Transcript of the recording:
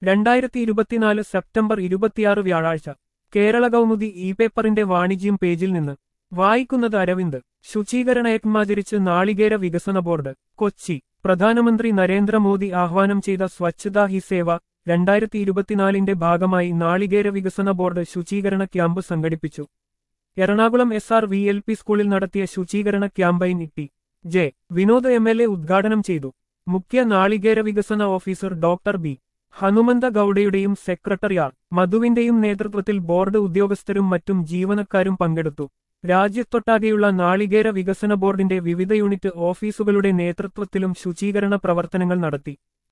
രണ്ടായിരത്തി ഇരുപത്തിനാല് സെപ്റ്റംബർ ഇരുപത്തിയാറ് വ്യാഴാഴ്ച കേരള കൗമുദി ഇ പേപ്പറിന്റെ വാണിജ്യം പേജിൽ നിന്ന് വായിക്കുന്നത് അരവിന്ദ് ശുചീകരണ യജ്ഞാചരിച്ച് നാളികേര വികസന ബോർഡ് കൊച്ചി പ്രധാനമന്ത്രി നരേന്ദ്രമോദി ആഹ്വാനം ചെയ്ത സ്വച്ഛതാ ഹി സേവ രണ്ടായിരത്തി ഇരുപത്തിനാലിന്റെ ഭാഗമായി നാളികേര വികസന ബോർഡ് ശുചീകരണ ക്യാമ്പ് സംഘടിപ്പിച്ചു Ernakulam S R V L P സ്കൂളിൽ നടത്തിയ ശുചീകരണ campaign E J Vinod M L A ഉദ്ഘാടനം ചെയ്തു മുഖ്യ നാളികേര വികസന ഓഫീസർ ഡോക്ടർ ബി ഹനുമന്ത ഗൌഡയുടെയും സെക്രട്ടറി ആർ മധുവിന്റെയും നേതൃത്വത്തിൽ ബോർഡ് ഉദ്യോഗസ്ഥരും മറ്റും ജീവനക്കാരും പങ്കെടുത്തു രാജ്യത്തൊട്ടാകെയുള്ള നാളികേര വികസന ബോർഡിന്റെ വിവിധ യൂണിറ്റ് ഓഫീസുകളുടെ നേതൃത്വത്തിലും ശുചീകരണ പ്രവർത്തനങ്ങൾ നടത്തി